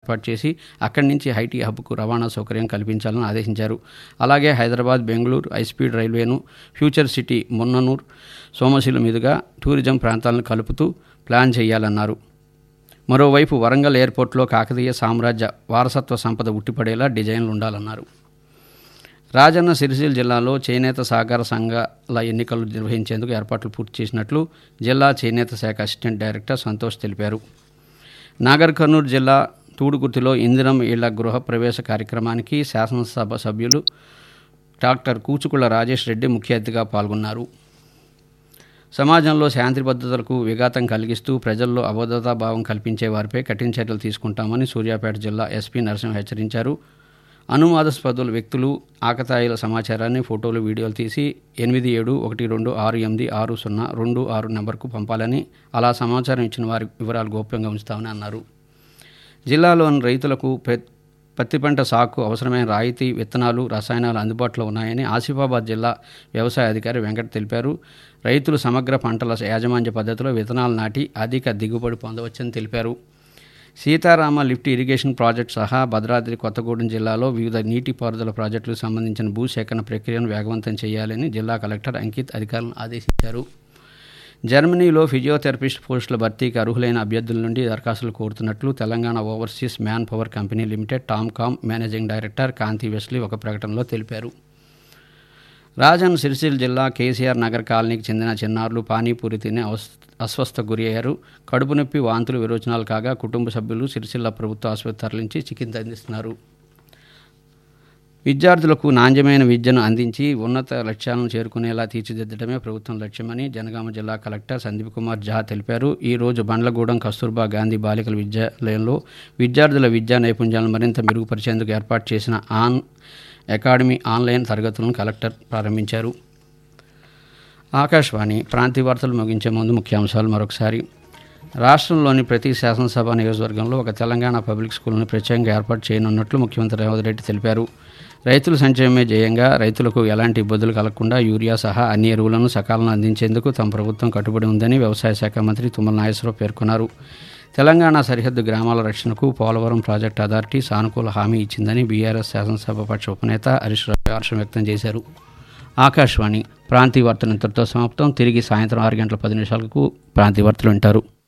ఏర్పాటు చేసి అక్కడి నుంచి హైటీ హబ్కు రవాణా సౌకర్యం కల్పించాలని ఆదేశించారు అలాగే హైదరాబాద్ బెంగళూరు హైస్పీడ్ రైల్వేను ఫ్యూచర్ సిటీ మున్ననూర్ సోమశిల మీదుగా టూరిజం ప్రాంతాలను కలుపుతూ ప్లాన్ చేయాలన్నారు మరోవైపు వరంగల్ ఎయిర్పోర్ట్లో కాకతీయ సామ్రాజ్య వారసత్వ సంపద ఉట్టిపడేలా డిజైన్లు ఉండాలన్నారు రాజన్న సిరిసిల్ల జిల్లాలో చేనేత సహకార సంఘాల ఎన్నికలు నిర్వహించేందుకు ఏర్పాట్లు పూర్తి చేసినట్లు జిల్లా చేనేత శాఖ అసిస్టెంట్ డైరెక్టర్ సంతోష్ తెలిపారు నాగర్ కర్నూలు జిల్లా తూడుగుర్తిలో ఇందిరం ఇళ్ల గృహ ప్రవేశ కార్యక్రమానికి శాసనసభ సభ్యులు డాక్టర్ కూచుకుళ్ల రాజేష్ రెడ్డి ముఖ్య అతిథిగా పాల్గొన్నారు సమాజంలో శాంతి భద్రతలకు విఘాతం కలిగిస్తూ ప్రజల్లో అభద్రతా భావం కల్పించే వారిపై కఠిన చర్యలు తీసుకుంటామని సూర్యాపేట జిల్లా ఎస్పీ నరసింహ హెచ్చరించారు అనుమాదాస్పదుల వ్యక్తులు ఆకతాయిల సమాచారాన్ని ఫోటోలు వీడియోలు తీసి ఎనిమిది ఏడు ఒకటి రెండు ఆరు ఎనిమిది ఆరు సున్నా రెండు ఆరు నెంబర్కు పంపాలని అలా సమాచారం ఇచ్చిన వారి వివరాలు గోప్యంగా ఉంచుతామని అన్నారు జిల్లాలోని రైతులకు ప్ర- పత్తి పంట సాగు అవసరమైన రాయితీ విత్తనాలు రసాయనాలు అందుబాటులో ఉన్నాయని ఆసిఫాబాద్ జిల్లా వ్యవసాయ అధికారి వెంకట్ తెలిపారు రైతులు సమగ్ర పంటల యాజమాన్య పద్ధతిలో విత్తనాలు నాటి అధిక దిగుబడి పొందవచ్చని తెలిపారు సీతారామ లిఫ్ట్ ఇరిగేషన్ ప్రాజెక్టు సహా భద్రాద్రి కొత్తగూడెం జిల్లాలో వివిధ నీటిపారుదల ప్రాజెక్టులకు సంబంధించిన భూసేకరణ ప్రక్రియను వేగవంతం చేయాలని జిల్లా కలెక్టర్ అంకిత్ అధికారులను ఆదేశించారు జర్మనీలో ఫిజియోథెరపిస్ట్ పోస్టుల భర్తీకి అర్హులైన అభ్యర్థుల నుండి దరఖాస్తులు కోరుతున్నట్లు Telangana overseas man power company limited TOMCOM managing director Kanthi Wesley ఒక ప్రకటనలో తెలిపారు రాజన్ సిరిసిల్ల జిల్లా కేసీఆర్ నగర్ కాలనీకి చెందిన చిన్నారులు పానీపూరి తిని అవస్- అస్వస్థ గురి అయ్యారు కడుపు నొప్పి వాంతులు విరోచనాలు కాగా కుటుంబ సభ్యులు సిరిసిల్ల ప్రభుత్వ ఆసుపత్రి తరలించి చికిత్స అందిస్తున్నారు విద్యార్థులకు నాణ్యమైన విద్యను అందించి ఉన్నత లక్ష్యాలను చేరుకునేలా తీర్చిదిద్దడమే ప్రభుత్వం లక్ష్యమని జనగామ జిల్లా కలెక్టర్ సందీప్ కుమార్ జహా తెలిపారు ఈ రోజు బండ్లగూడెం కస్తూర్బా గాంధీ బాలికల విద్యాలయంలో విద్యార్థుల విద్యా నైపుణ్యాలను మరింత మెరుగుపరిచేందుకు ఏర్పాటు చేసిన ఆన్ అకాడమీ ఆన్లైన్ తరగతులను కలెక్టర్ ప్రారంభించారు ఆకాశవాణి ప్రాంతీయ వార్తలు ముగించే ముందు ముఖ్యాంశాలు మరొకసారి రాష్ట్రంలోని ప్రతి శాసనసభ నియోజకవర్గంలో ఒక తెలంగాణ పబ్లిక్ స్కూల్ను ప్రత్యేకంగా ఏర్పాటు చేయనున్నట్లు ముఖ్యమంత్రి రేవంత్ రెడ్డి తెలిపారు రైతుల సంక్షేమమే జయంగా రైతులకు ఎలాంటి ఇబ్బందులు కలగకుండా యూరియా సహా అన్ని ఎరువులను సకాలంలో అందించేందుకు తమ ప్రభుత్వం కట్టుబడి ఉందని వ్యవసాయ శాఖ మంత్రి తుమ్మల నాగేశ్వరరావు పేర్కొన్నారు తెలంగాణ సరిహద్దు గ్రామాల రక్షణకు పోలవరం ప్రాజెక్టు అథారిటీ సానుకూల హామీ ఇచ్చిందని బీఆర్ఎస్ శాసనసభ పక్ష ఉపనేత హరీష్ రావు హర్షం వ్యక్తం చేశారు ఆకాశవాణి ప్రాంతీయ వార్తలు ఇంతటితో సమాప్తం తిరిగి సాయంత్రం ఆరు గంటల పది నిమిషాలకు ప్రాంతీయ వార్తలు వింటారు